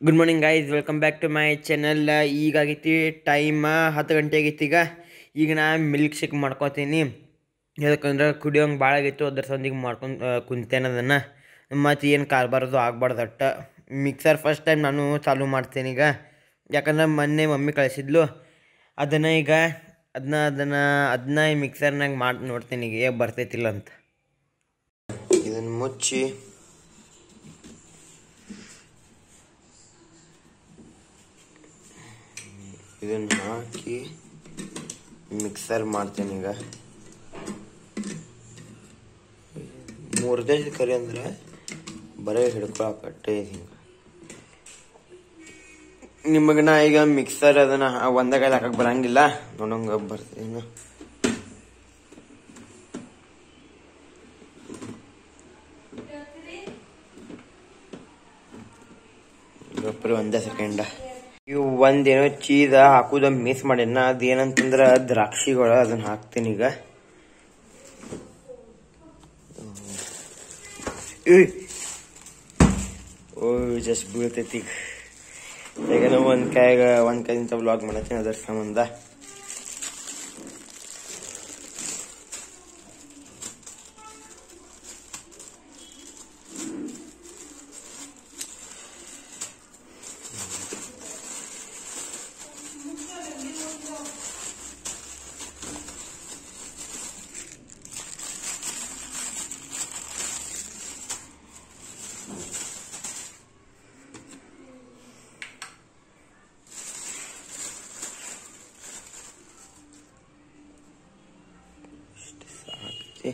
Good morning guys welcome back to my channel ಈಗ ಆಗೈತಿ time ಹತ್ತು ಗಂಟೆ ಆಗೈತಿ ಈಗ ಈಗ ನಾ ಮಿಲ್ಕ್ ಶೇಕ್ ಮಾಡ್ಕೊತೀನಿ ಯಾಕಂದ್ರೆ ಕುಡಿಯೋಂಗೆ ಭಾಳ ಆಗೈತು ಅದ್ರ ಸಂದಿಗೆ ಮಾಡ್ಕೊಂಡು ಕುಂತೇನೆ ಅದನ್ನು ಮತ್ತು ಏನು ಕಾರ್ಬಾರ್ದು ಆಗ್ಬಾರ್ದು ಅಟ್ಟ ಮಿಕ್ಸರ್ ಫಸ್ಟ್ ಟೈಮ್ ನಾನು ಚಾಲೂ ಮಾಡ್ತೇನೆ ಈಗ ಯಾಕಂದ್ರೆ ಮೊನ್ನೆ ಮಮ್ಮಿ ಕಳಿಸಿದ್ಲು ಅದನ್ನು ಈಗ ಅದನ್ನ ಅದನ್ನು ಅದನ್ನ ಈ ಮಿಕ್ಸರ್ನಾಗ ಮಾಡಿ ನೋಡ್ತೀನಿ ಈಗ ಹೇಗೆ ಬರ್ತೈತಿಲ್ಲ ಅಂತ ಇದನ್ನು ಮುಚ್ಚಿ ಇದನ್ನು ಹಾಕಿ ಮಿಕ್ಸರ್ ಮಾಡ್ತೇನೆ ಈಗ ಮೂರು ದೇಶದ ಕರಿ ಅಂದ್ರೆ ಬರೀ ಹಿಡ್ಕೊಳಕಟ್ಟೆ ಹಿಂಗೆ ನಿಮಗೆ ನಾ ಈಗ ಮಿಕ್ಸರ್ ಅದನ್ನ ಒಂದೇ ಕೈಲಿ ಹಾಕಕ್ ಬರಂಗಿಲ್ಲ ನೋಡಂಗ ಬರ್ತೀನಿ ಬರೀ ಒಂದೇ ಸೆಕೆಂಡ ಇವು ಒಂದೇನೋ ಚೀಸ್ ಹಾಕುದ ಮಿಸ್ ಮಾಡೇನ ಅದೇನಂತಂದ್ರ ದ್ರಾಕ್ಷಿಗಳು ಅದನ್ನ ಹಾಕ್ತೀನಿ ಈಗ ಉಯ್. ಓ ಜಸ್ಟ್ ಬೀಳ್ತೈತಿ ಈಗ ಈಗ ನಾವು ಒಂದ್ ಕೈಗ ಒಂದ್ ಕೈಯಿಂದ ವ್ಲಾಗ್ ಮಾಡತ್ತೀನಿ ಅದ್ರ ಸಂಬಂಧ ಸಾಕೈತಿ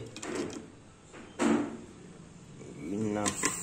ಇನ್ನ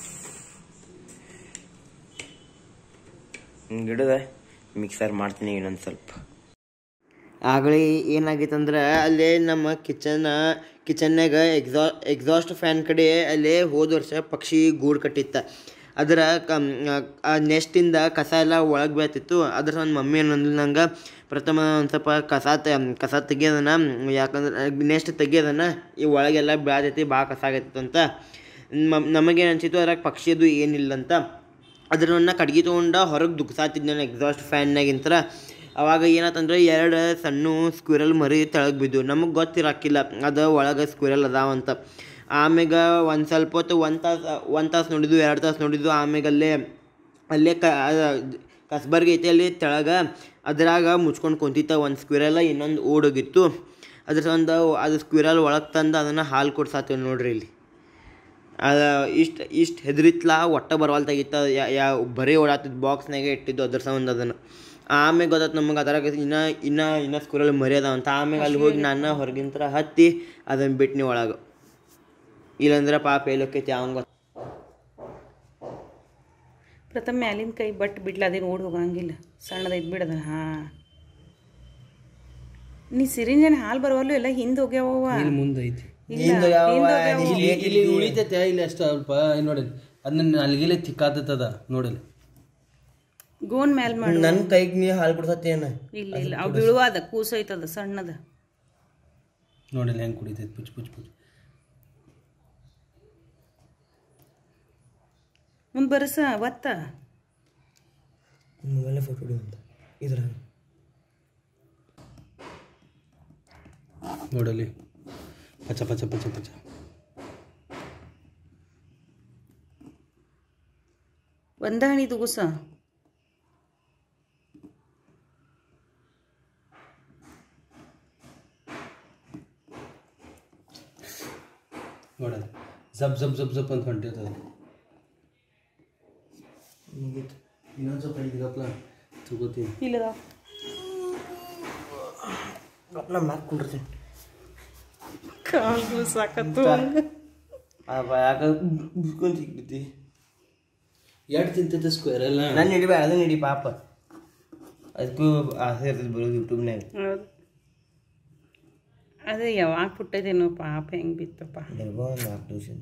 ಗಿಡದ ಮಿಕ್ಸರ್ ಮಾಡ್ತೀನಿ ಇನ್ನೊಂದು ಸ್ವಲ್ಪ ಆಗಲೇ ಏನಾಗೈತಂದ್ರೆ ಅಲ್ಲೇ ನಮ್ಮ ಕಿಚನ್ ಕಿಚನ್ನಾಗ ಎಕ್ಸಾ ಎಕ್ಸಾಸ್ಟ್ ಫ್ಯಾನ್ ಕಡೆ ಅಲ್ಲೇ ಹೋದ ವರ್ಷ ಪಕ್ಷಿ ಗೂಡು ಕಟ್ಟಿತ್ತ ಅದರ ಕಮ್ ಆ ನೆಸ್ಟಿಂದ ಕಸ ಎಲ್ಲ ಒಳಗೆ ಬೀಳ್ತಿತ್ತು ಅದ್ರ ನನ್ನ ಮಮ್ಮಿ ಏನಂದ್ಲು ನಂಗೆ ಪ್ರಥಮ ಒಂದು ಸ್ವಲ್ಪ ಕಸ ತ ಕಸ ತೆಗಿಯೋದನ್ನ ಯಾಕಂದ್ರೆ ನೆಸ್ಟ್ ತೆಗಿಯೋದನ್ನ ಈ ಒಳಗೆಲ್ಲ ಬೆಳೆದೈತಿ ಭಾಳ ಕಸ ಆಗೈತಿ ಅಂತ ಮ- ನಮಗೇನು ಅನ್ಸಿತ್ತು ಅದ್ರಾಗ ಪಕ್ಷಿದು ಏನಿಲ್ಲ ಅಂತ ಅದನ್ನ ಕಡ್ಗಿ ತೊಗೊಂಡ ಹೊರಗೆ ದುಗ್ಸಾತಿದ್ದೆ ನಾನು ಎಕ್ಸಾಸ್ಟ್ ಫ್ಯಾನ್ನಾಗಿಂತರ ಅವಾಗ ಏನಾತಂದ್ರೆ ಎರಡು ಸಣ್ಣ ಸ್ಕ್ವಿರಲ್ ಮರಿ ತೆಳಗೆ ಬಿದ್ದು ನಮಗೆ ಗೊತ್ತಿರಾಕಿಲ್ಲ ಅದು ಒಳಗೆ ಸ್ಕ್ವಿರಲ್ ಅದಾವಂತ ಆಮ್ಯಾಗ ಒಂದು ಸ್ವಲ್ಪ ಹೊತ್ತು ಒಂದು ತಾಸು ಒಂದು ತಾಸು ನೋಡಿದ್ವು ಎರಡು ತಾಸು ನೋಡಿದ್ವು ಆಮ್ಯಾಗ ಅಲ್ಲೇ ಅಲ್ಲೇ ಕ ಕಸ್ಬರ್ಗೆ ಐತಿ ಅಲ್ಲಿ ತೆಳಗೆ ಅದ್ರಾಗ ಮುಚ್ಕೊಂಡು ಕುಂತಿತ್ತ ಒಂದು ಸ್ಕ್ವಿರಲ್ಲ ಇನ್ನೊಂದು ಓಡೋಗಿತ್ತು ಅದ್ರ ಸಂದ ಅದು ಸ್ಕ್ವಿರಲ್ ಒಳಗೆ ತಂದು ಅದನ್ನು ಹಾಲು ಕೊಡ್ಸಾತೀವಿ ನೋಡ್ರಿ ಇಲ್ಲಿ ಅದ ಇಷ್ಟು ಇಷ್ಟು ಹೆದರಿತ್ಲ ಒಟ್ಟ ಬರವಲ್ತಾಗಿತ್ತ ಯಾ ಬರೀ ಓಡಾತಿದ್ದು ಬಾಕ್ಸ್ನಾಗೆ ಇಟ್ಟಿದ್ದು ಅದ್ರ ಸಂಬಂಧ ಅದನ್ನು ಆಮೇಲೆ ಗೊತ್ತಾಯ್ತು ನಮಗೆ ಅದ್ರಾಗ ಇನ್ನ ಇನ್ನ ಇನ್ನ ಸ್ಕೂಲಲ್ಲಿ ಮರಿ ಅದಾವಂತ ಆಮೇಲೆ ಅಲ್ಲಿ ಹೋಗಿ ನಾನು ಹೊರಗಿಂತ್ರ ಹತ್ತಿ ಅದನ್ನು ಬಿಟ್ನಿ ಒಳಗೆ ಇಲ್ಲಂದ್ರೆ ಪಾಪ ಎಲ್ಲೋಕೈತಿ ಅವಂಗ ಪ್ರಥಮ ಮ್ಯಾಲಿನ ಕೈ ಬಟ್ ಬಿಡ್ಲ ಅದೇನು ಓಡಿ ಹೋಗಂಗಿಲ್ಲ ಸಣ್ಣದೈತ್ ಬಿಡದ ಹಾ ನೀ ಸಿರಿಂಜನ್ ಹಾಲು ಬರವಲ್ಲು ಎಲ್ಲ ಹಿಂದೆ ಹೋಗ್ಯಾವ ಮುಂದೈತಿ ಇಲ್ಲ ಇಲ್ಲಿ ಇಲ್ಲಿ ಉಳಿತೈತೆ ಇಲ್ಲಿ ಅಷ್ಟ ಸ್ವಲ್ಪ ಇಲ್ಲಿ ನೋಡಿ ಅದನ್ನ ನಲ್ಗಿಲೆ ತಿಕ್ಕಾತದ ನೋಡಲಿ ಗೋನ್ ಮ್ಯಾಲ್ ಮಾಡು ನನ್ನ ಕೈಗೆ ನೀ ಹಾಲು ಕೊಡ್ಸತ್ತೇನ ಇಲ್ಲ ಇಲ್ಲ ಅವು ಬೀಳುವಾದ ಕೂಸೈತದ ಸಣ್ಣದ ನೋಡಲಿ ಹೆಂಗ್ ಕುಡಿತೈತಿ ಪುಚ್ ಪುಚ್ ಪುಚ್ ಮುಂದೆ ಬರಸ ಒತ್ತ ಮೊಬೈಲ್ ಫೋಟೋ ಹೊಡಿ ಅಂತ ಇದ್ರ ನೋಡಲಿ ಪಚ ಪಚ ಪಚ ಪಚ ಒಂದ ಹಣಿ ತುಗುಸ ನೋಡಲಿ ಜಬ್ ಜಬ್ ಜಬ್ ಜಬ್ ಅಂತ ಹೊಂಟಿರ್ತದ ಇನ್ನೊಂದು ಸ್ವಲ್ಪ ಇದೀಗಪ್ಲ ತಗೋತೀನಿ ಇಲ್ಲದ ನಾ ಮ್ಯಾಕ್ ಕುಂಡಿರ್ತೀನಿ ಕಾಲು ಸಾಕತ್ತು ಯಾಕೆ ಬಿಸ್ಕೊಂಡು ಸಿಕ್ಬಿಟ್ಟಿ ಎರಡು ತಿಂತೈತೆ ಸ್ಕ್ವೇರ್ ಎಲ್ಲ ನಾನು ಹಿಡಿಬೇಡ ಅದನ್ನ ಹಿಡಿ ಪಾಪ ಅದಕ್ಕೂ ಆಸೆ ಇರ್ತದೆ ಬರೋದು ಯೂಟ್ಯೂಬ್ನಾಗ ಹೌದು ಅದೇ ಯಾವಾಗ ಪುಟ್ಟದೇನೋ ಪಾಪ ಹೆಂಗ್ ಬಿತ್ತಪ್ಪ ಇರ್ಬೋ ಒಂದು ನಾಲ್ಕು ದಿವಸದಿಂದ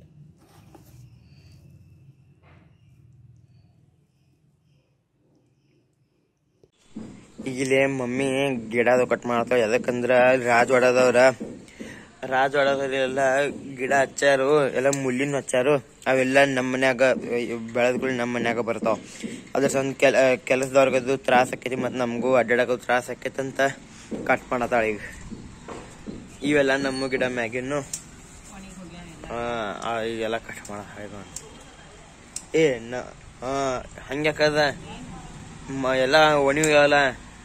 ಈಗಲೇ ಮಮ್ಮಿ ಗಿಡ ಅದು ಕಟ್ ಮಾಡ್ತಾವ ಯಾಕಂದ್ರ ರಾಜವಾಡದವ್ರ ರಾಜವಾಡದವ್ರೆಲ್ಲ ಗಿಡ ಹಚ್ಚಾರು ಎಲ್ಲ ಮುಳ್ಳಿನ ಹಚ್ಚಾರು ಅವೆಲ್ಲ ನಮ್ಮ ಮನ್ಯಾಗ ಬೆಳೆದ್ಗಳು ನಮ್ಮ ಮನ್ಯಾಗ ಬರ್ತಾವ ಅದ್ರ ಸಂದ ಕೆಲ ಕೆಲಸದವ್ರಿಗದು ತ್ರಾಸ ಆಕೈತಿ ಮತ್ತು ನಮಗೂ ಅಡ್ಡಾಡೋದು ತ್ರಾಸ ಆಕೈತಿ ಅಂತ ಕಟ್ ಮಾಡತ್ತಾಳ ಈಗ ಇವೆಲ್ಲ ನಮ್ಮ ಗಿಡ ಮ್ಯಾಗಿನ್ನು ಆ, ಆ, ಈಗೆಲ್ಲ ಕಟ್ ಮಾಡ ಏ ನ ಹಾ ಹಂಗ್ಯಾಕದ ಮ- ಎಲ್ಲ ಒಣಿವಲ್ಲ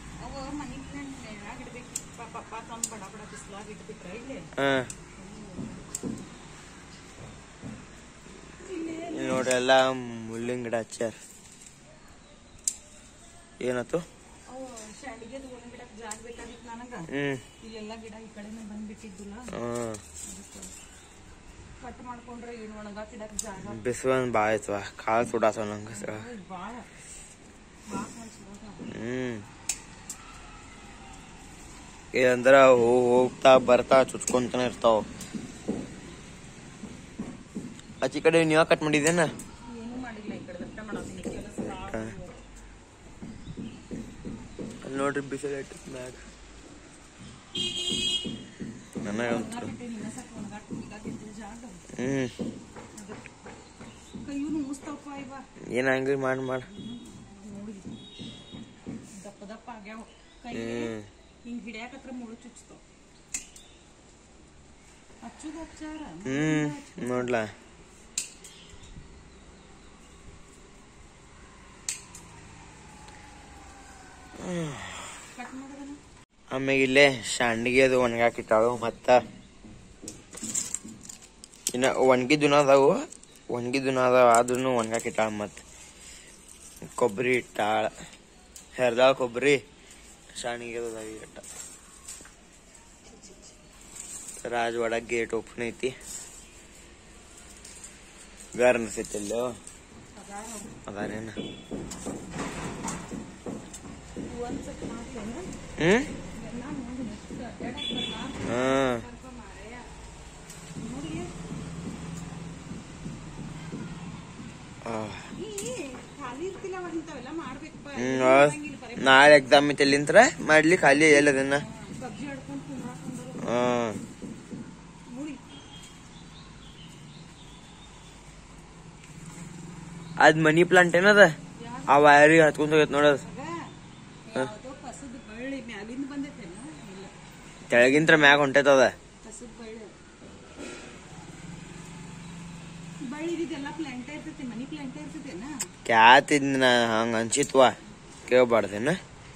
ಹಾ ಇಲ್ಲಿ ನೋಡ್ರಿ ಎಲ್ಲ ಮುಳ್ಳಿನ ಗಿಡ ಹಚ್ಚಾರ ಏನಾತು ಹ್ಮ್ ಇಲ್ಲೆಲ್ಲ ಗಿಡ ಈ ಕಡೆನೇ ಬಂದ್ಬಿಟ್ಟಿದ್ದಿಲ್ಲ ಹ್ಮ್ ಕಟ್ ಮಾಡ್ಕೊಂಡ್ರೆ ಏನು ಒಣಗಾಕ್ ಇಡಕ್ ಜಾಗ ಬಿಸಿಲು ಭಾಳ ಆಯ್ತವ ಕಾಳು ಸುಡಾತವ ನಂಗೆ ಭಾಳ ಹ್ಮ್ ಏನಂದ್ರ ಹೋ- ಹೋಗ್ತಾ ಬರ್ತಾ ಚುಚ್ಕೊಂತಾನೆ ಇರ್ತಾವ ಆಚೆ ಕಡೆ ನೀವ ಕಟ್ ಮಾಡಿದ್ದೇನ ಏನು ಮಾಡಿಲ್ಲ ಈ ಕಡೆ ದಟ್ಟ ಮಾಡೋದಿಲ್ಲ ಕೆಲಸ ಅಲ್ಲಿ ನೋಡ್ರಿ ಬಿಸಿಲು ಐತಿ ಮ್ಯಾಗ ನನಗಂತೂ ಹ್ಮ್ ಕೈಯೂ ಮುಸ್ತಪ್ಪ ಇವ ಏನ್ ಹಂಗೆ ಮಾಡಿ ಮಾಡಿ ದಪ್ಪ ದಪ್ಪ ಆಗ್ಯಾವ ಕೈ ಹ್ಮ್ ಹಿಂಗ್ ಹಿಡಿಯಾಕತ್ರ ಮುಳು ಚುಚ್ತಾವ ಹಚ್ಚುದ ಹಚ್ಚಾರ ಹ್ಮ್ ನೋಡ್ಲಾ ಕಟ್ ಮಾಡೋದನ್ನ ಆಮ್ಯಾಗ ಇಲ್ಲೇ ಶಾಂಡಿಗೆ ಅದು ಒಣಗಾಕಿಟ್ಟಾಳು ಮತ್ತ ಇನ್ನ ಒಣಗಿದ್ದುನ ಅದಾವು ಒಣಗಿದ್ದುನ ಅದಾವ ಆದ್ರೂ ಒಣಗಾಕಿಟ್ಟಾಳ ಮತ್ತ ಕೊಬ್ಬರಿ ಇಟ್ಟಾಳ ಹೆರ್ದಾಳ ಕೊಬ್ಬರಿ ಶಾಂಡಿಗೆ ಅದು ಅದಾವ ಇಟ್ಟ ರಾಜವಾಡ ಗೇಟ್ ಓಪನ್ ಐತಿ ಗಾರ ಅನ್ಸೈತಿ ಅಲ್ಲೋ ಅದಾರೇನ ಹ್ಮ್ ಹ್ಮ್ ಆ. ಖಾಲಿ ಇರ್ತಿಲ್ಲ ಅವ ಇಂಥವೆಲ್ಲ ಮಾಡ್ಬೇಕಪ್ಪ ಹ್ಮ್ ಆ, ನಾಳೆ ಎಕ್ಸಾಮ್ ಐತಿ ಎಲ್ಲಿಂತ್ರ ಮಾಡ್ಲಿ ಖಾಲಿ ಎಲ್ಲದನ್ನ ಸಬ್ಜಿ ಆಡ್ಕೊಂಡ್ ಕುಂದ್ರಾಕೊಂಡ್ರು ಹ್ಮ್ ಮುಡಿ ಅದ್ ಮನಿ ಪ್ಲಾಂಟ್ ಏನದ ಆ ವೈರಿಗೆ ಹತ್ಕೊಂಡ್ ಹೋಗೈತ್ ನೋಡದ್ ಯಾವ್ದೋ ಕಸದ ಬಳ್ಳಿ ಮ್ಯಾಲಿಂದ ಬಂದೈತೇನ ಇಲ್ಲ ತೆಳಗಿಂತ್ರ ಮ್ಯಾಗ ಹೊಂಟೈತದ ಕಸದ ಬಳ್ಳಿ ಬಳ್ಳಿ ಇದೆಲ್ಲ ಪ್ಲಾಂಟ ಇರ್ತೈತಿ ಮನಿ ಪ್ಲಾಂಟ ಇರ್ತೈತೇನ ಕ್ಯಾತ್ ಇದ್ನ ಹಂಗ ಅನ್ಸಿತ್ವ ಕೇಳ್ಬಾರ್ದೇನ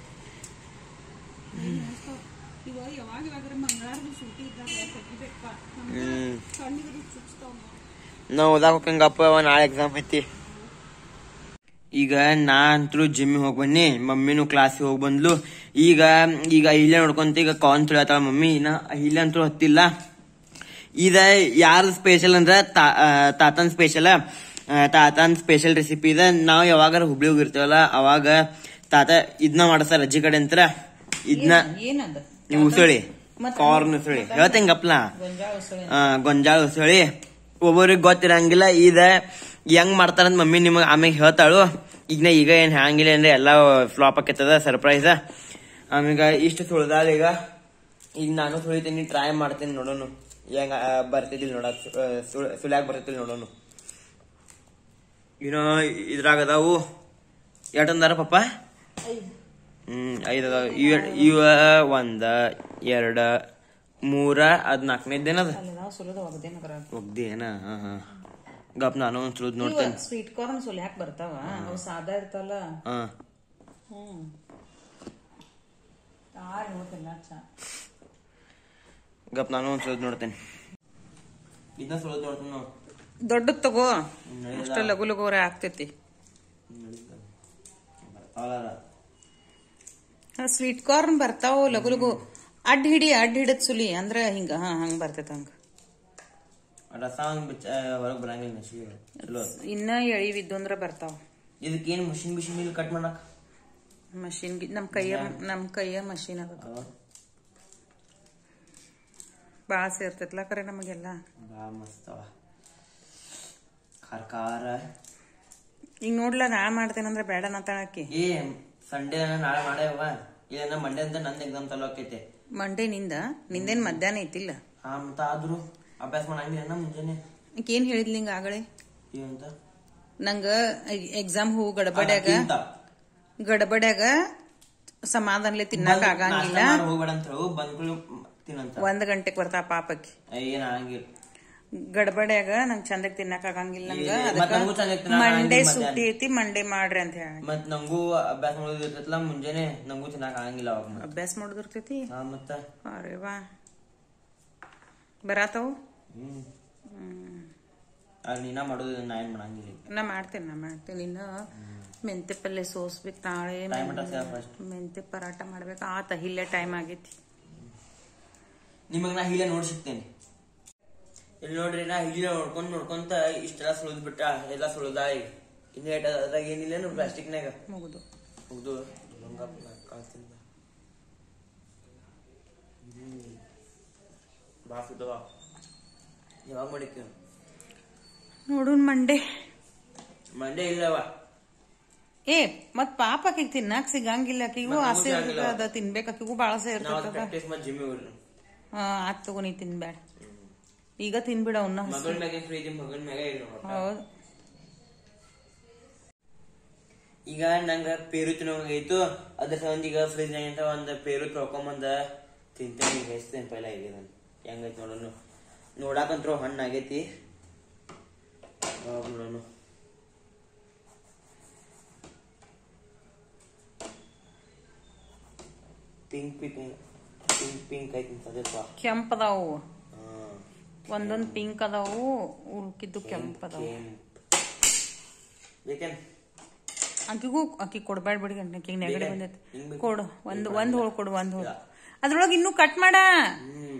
ಇವ ಯಾವಾಗ ಯಾವಾಗ ಮಂಗಳಾರದ ಸೂಟಿ ಇದ್ದಾಗ ತೆಗಿಬೇಕಪ್ಪ ಹ್ಮ್ ಕಣ್ಣಿಗೆ ಚುಚ್ತಾವ ನಾವ್ ಓದಾಕ ಹೋಗಂಗಪ್ಪ ಅವ ನಾಳೆ ಎಕ್ಸಾಮ್ ಐತಿ ಈಗ ನಾ ಅಂತೂ ಜಿಮ್ ಹೋಗಿ ಬನ್ನಿ ಮಮ್ಮಿನೂ ಕ್ಲಾಸಿಗೆ ಹೋಗಿ ಬಂದ್ಲು ಈಗ ಈಗ ಇಲ್ಲೇ ನೋಡ್ಕೊಂತ ಈಗ ಕಾನ್ ತುಳಿಯತ್ತಾಳ ಮಮ್ಮಿ ಇನ್ನ ಇಲ್ಲೇ ಅಂತೂ ಹತ್ತಿಲ್ಲ ಇದ ಯಾರ್ದು ಸ್ಪೆಷಲ್ ಅಂದ್ರ ತಾ- ಆ, ತಾತನ್ ಸ್ಪೆಷಲ್ ತಾತನ್ ಸ್ಪೆಷಲ್ ರೆಸಿಪಿ ಇದೆ ನಾವು ಯಾವಾಗಾರ ಹುಬ್ಳಿ ಹೋಗಿರ್ತೀವಲ್ಲ ಅವಾಗ ತಾತ ಇದನ್ನ ಮಾಡ್ತಾರ ಅಜ್ಜಿ ಕಡೆ ಅಂತ ಇದನ್ನ ಏನದ ಉಸಳಿ ಕಾರ್ನ್ ಉಸಳಿ ಹೇಳ್ತಂಗಪ್ಲ ಗೊಂಜಾಳ ಉಸಳಿ ಆ, ಗೊಂಜಾಳ ಉಸಳಿ ಒಬ್ಬರಿಗೆ ಗೊತ್ತಿರಂಗಿಲ್ಲ ಇದ ಹೆಂಗ್ ಮಾಡ್ತಾರಂತ ಮಮ್ಮಿ ನಿಮಗ್ ಆಮೇಲೆ ಹೇಳ್ತಾಳು ಈಗ ನಾ ಈಗ ಏನ್ ಹ್ಯಾಂಗಿಲ್ಲ ಅಂದ್ರೆ ಎಲ್ಲ ಫ್ಲಾಪ್ ಆಕೈತದ ಸರ್ಪ್ರೈಸ್ ಆಮೇಲೆ ಇಷ್ಟು ಸುಳ್ದಾಳ ಈಗ ಈಗ ನಾನು ಸುಳಿತೀನಿ ಟ್ರೈ ಮಾಡ್ತೀನಿ ನೋಡೋನು ಹೆಂಗ ಆ, ಬರ್ತಿದ್ದಿಲ್ಲ ನೋಡಕ್ ಸುಳ್ಯಾಗ ಬರ್ತಿದ್ದಿಲ್ಲ ನೋಡೋನು ಏನೋ ಇದ್ರಾಗ ಅದಾವು ಎಷ್ಟಂದಾರ ಪಪ್ಪ ಹ್ಮ್ ಐದ್ ಅದಾವ ಇವ ಇವ ಒಂದ ಎರಡ ಮೂರ ಅದ್ ನಾಲ್ಕನೇದ್ದೇನದ ಅಲ್ಲಿ ನಾವು ಸುಲಿದ ಒಗದೇನ ಬರ ಒಗ್ದಿ ಏನ ಹಾ ಹಾ ಗಪ್ ನಾನು ಒಂದ್ ಸುಳ್ದ್ ನೋಡ್ತೇನೆ ಸ್ವೀಟ್ ಕಾರ್ನ್ ಸುಲ್ಯಾಕ್ ಬರ್ತಾವ ಅವು ಸಾದಾ ಇರ್ತಾವಲ್ಲ ಹಾ ಹ್ಮ್ ತಾರ್ ನೋಡ್ತಿಲ್ಲ ಚಾ ಗಪ್ ನಾನು ಒಂದ್ ಸುಳ್ದ್ ನೋಡ್ತೇನೆ ಇದನ್ನ ಸುಳ್ದ್ ನೋಡ್ತೀನಿ ನಾವು ದೊಡ್ಡದ್ ತಗೋ ಅಷ್ಟ ಲಗು ಲಗುವರೆ ಆಗ್ತೈತಿ ಸ್ವೀಟ್ ಕಾರ್ನ್ ಬರ್ತಾವ ಲಗು ಲಗು ಅಡ್ಡ ಹಿಡಿ ಅಡ್ಡ ಹಿಡದ್ ಸುಲಿ ಅಂದ್ರ ಹಿಂಗ ಹಾ ಹಂಗ ಬರ್ತೈತ ಹಂಗ ರಸ ಒಂದ್ ಬಿಚ್ಚ ಹೊರಗ್ ಬರಂಗಿಲ್ಲ ನಶಿಗೆ ಚಲೋ ಇನ್ನ ಎಳಿವಿದ್ದು ಅಂದ್ರ ಬರ್ತಾವ ಇದಕ್ಕೇನ್ ಮಷಿನ್ ಮಿಷಿನ್ ಇಲ್ಲಿ ಕಟ್ ಮಾಡಕ್ ಮಷಿನ್ ನಮ್ ಕೈಯ ನಮ್ ಕೈಯ ಮಷಿನ್ ಅದ ಬಾಳ ಸೇರ್ತೈತ್ಲ ಕರೆ ನಮಗೆಲ್ಲ ಬಾ ಮಸ್ತ್ ಅವ ಖಾರ ಖಾರ ಈಗ ನೋಡ್ಲ ನಾ ಮಾಡ್ತೇನಂದ್ರ ಬೇಡ ನಾ ತಳಕಿ ಏ ಸಂಡೇ ನಾಳೆ ಮಾಡೇವ ಇಲ್ಲ ಮಂಡೇ ಅಂತ ನಂದ್ ಎಕ್ಸಾಮ್ ಚಾಲೂ ಆಕೈತೆ ಮಂಡೇ ನಿಂದ ನಿಂದೇನ್ ಮಧ್ಯಾಹ್ನ ಐತಿಲ್ಲ ಹಾ ಮತ್ತ ಆದ್ರೂ ಅಭ್ಯಾಸ ಮಾಡಂಗಿಲ್ಲ ಮುಂಜಾನೆ ಏನ್ ಹೇಳಿದ್ಲಿ ಹಿಂಗ ಆಗಳೆ ಏನಂತ ನಂಗ ಎಕ್ಸಾಮ್ ಹೂ ಗಡಬಡ್ಯಾಗ ತಿಂತ. ಗಡಬಡ್ಯಾಗ ಸಮಾಧಾನಲೆ ತಿನ್ನಾಕ ಬಂದ್ ಆಗಂಗಿಲ್ಲ ನಾಷ್ಟಾ ಮಾಡ್ ಹೋಗ್ಬೇಡ ಅಂತ ಹೇಳು ಬಂದ್ಗಳು ತಿನ್ನಂತ ಒಂದ್ ಗಂಟೆಗೆ ಬರ್ತಾ ಪಾಪಕ್ಕೆ ಏನ್ ಆಗಂಗಿಲ್ಲ ಗಡಬಡ್ಯಾಗ ನಂಗ್ ಚಂದಕ್ ತಿನ್ನಾಕ ಆಗಂಗಿಲ್ಲ ನಂಗ ಇಲ್ಲ, ಅದಕ್ಕ ಮತ್ತ್ ನಮಗೂ ಚಂದಕ್ ತಿನ್ನಾಕ ಮಂಡೇ ಆಗಂಗಿಲ್ಲ ಸುಟ್ಟಿ ಐತಿ ಮಂಡೇ ಮಾಡ್ರಿ ಅಂತ ಹೇಳಿ ಮತ್ ನಂಗೂ ಅಭ್ಯಾಸ ಮಾಡೋದಿರ್ತೈತಲ್ಲ ಮುಂಜಾನೆ ನಂಗೂ ತಿನ್ನಕ್ ಆಗಂಗಿಲ್ಲ ಅವಾಗ ಮತ್ತೆ. ಅಭ್ಯಾಸ ಮಾಡೋದಿರ್ತೈತಿ ಹಾ ಮತ್ತ ಅರೆ ವಾ ಬರಾತಾವು ಹ್ಮ್ ಆಗ ನೀನ ಮಾಡೋದು ನಾ ಏನ್ ಮಾಡಂಗಿಲ್ಲ ನಾ ಮಾಡ್ತೇನೆ ನಾ ಮಾಡ್ತೇನೆ ಇನ್ನು ಮೆಂತೆ ಪಲ್ಯ ಸೋಸ್ಬೇಕು ನಾಳೆ ಟೈಮ್ ಮಟ್ಟ ಫಸ್ಟ್ ಮೆಂತೆ ಪರಾಟ ಮಾಡ್ಬೇಕು ಆತ ಇಲ್ಲೇ ಟೈಮ್ ಆಗೈತಿ ನಿಮಗ್ ನಾ ಹೀಲೆ ನೋಡ್ ಸಿಗ್ತೇನೆ ಇಲ್ಲಿ ನೋಡ್ರಿ ನಾ ಹೀಲೆ ನೋಡ್ಕೊಂಡ್ ನೋಡ್ಕೊಂತ ಇಷ್ಟೆಲ್ಲ ಸುಳಿದ್ ಬಿಟ್ಟ ಎಲ್ಲ ಸುಳಿದ ಇನ್ನ ಏಟ್ ಅದ ಅದ್ರಾಗ ಏನಿಲ್ಲ ಪ್ಲಾಸ್ಟಿಕ್ನಾಗ ಮುಗುದು ಮುಗ್ದು ಲಂಗ ಕಾಳ್ತೀನಿ ಬಾಫ್ ಇದ್ದವ ಯಾವಾಗ ಮಾಡಿಕ್ಕೆ ನೋಡುನ್ ಮಂಡೆ ಮಂಡೆ ಇಲ್ಲವ ಏ ಮತ್ ಪಾಪ ಆಕಿಗ್ ತಿನ್ನಾಕ್ ಸಿಗಂಗಿಲ್ಲ ಆಕಿಗೂ ಮತ್ತ್ ಆಸೆ ನಮಗೂ ಇರ್ತದ ಅದ ತಿನ್ಬೇಕು ಆಕಿಗೂ ಬಾಳ ಆಸೆ ನಾವು ಇರ್ತದ ಪ್ರಾಕ್ಟೀಸ್ ಮಾಡಿ ಜಿಮ್ಮಿಗೆ ಹೋಗ್ರಿ ಹಾ ಆತ್ ತಗೋ ನೀ ತಿನ್ಬೇಡ ಈಗ ತಿನ್ಬಿಡ ಅವನ್ನ ಮಗಳ ಮ್ಯಾಗೆ ಫ್ರೀಜ್ ಮಗನ ಮ್ಯಾಗೆ ಇಲ್ಲ ನೋಡ್ರಿ. ಹೌದು ಈಗ ನಂಗ ಪೇರು ತಿನ್ನೋಂಗಾಗಿತ್ತು ಅದ್ರ ಸಂಬಂಧ ಈಗ ಫ್ರಿಜ್ ಅಂತ ಒಂದ್ ಪೇರು ತೊಳ್ಕೊಂಬಂದ ತಿಂತೇನೆ ಈಗ ಹೆಚ್ತೇನೆ ಪೈಲ ಈಗ ಇದನ್ನ ಹೆಂಗೈತಿ ನೋಡೋಣ ನೋಡಾಕಂತ್ರು ಹಣ್ಣು ಆಗೈತಿ ಯಾವಾಗ ನೋಡೋಣ ಪಿಂಕ್ ಪಿಂಕ್ ಪಿಂಕ್ ಪಿಂಕ್ ಐತಿ ಅದಪ್ಪ ಕೆಂಪ್ ಅದಾವು ಹಾ ಒಂದೊಂದ್ ಪಿಂಕ್ ಅದಾವು ಉಳ್ಕಿದ್ದು ಕೆಂಪ್ ಅದಾವು ಬೇಕೇನ್ ಆಕಿಗೂ ಆಕಿ ಕೊಡ್ಬೇಡ ಬಿಡಿ ಆಕಿಗೆ ನೆಗಡಿ ಬೇಡ. ಬಂದೈತಿ ಹಿಂಗ್ ಬೇಕು. ಕೊಡು ಒಂದ್ ಒಂದ್ ಹೋಳ್ ಕೊಡು ಒಂದ್ ಹೋಳ್ ಇಲ್ಲ. ಅದ್ರೊಳಗ ಇನ್ನೂ ಕಟ್ ಮಾಡ ಹ್ಮ್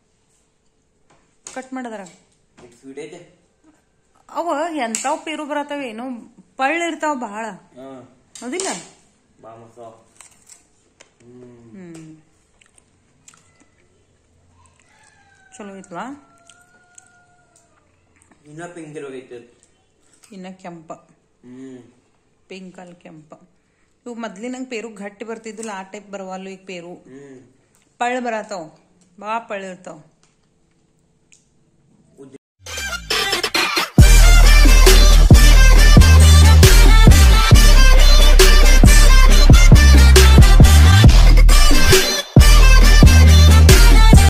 ಕಟ್ ಮಾಡದ್ರ ಇಟ್ ಸ್ವೀಟ್ ಐತೆ ಅವ ಎಂತಾವ್ ಪೇರು ಬರತಾವ ಏನೋ ಪಳ್ಳ ಇರ್ತಾವ ಬಹಳ ಹಾ ಹೌದಿಲ್ಲ ಬಾ ಮಸ್ತ ಹ್ಮ್ ಹ್ಮ್ ಚಲೋ ಐತ್ವಾ ಇನ್ನ ಪಿಂಕ್ ಇರೋಗೈತೆ ಇನ್ನ ಕೆಂಪ ಹ್ಮ್ ಪಿಂಕ್ ಅಲ್ಲಿ ಕೆಂಪ ಇವು ಮೊದ್ಲಿನಂಗ್ ಪೇರು ಗಟ್ಟಿ ಬರ್ತಿದ್ದಿಲ್ಲ ಆ ಟೈಪ್ ಬರವಲ್ಲು ಈಗ ಪೇರು ಹ್ಮ್ ಪಳ್ಳ ಬರತಾವ ಬಾ ಪಳ್ಳ ಇರ್ತಾವ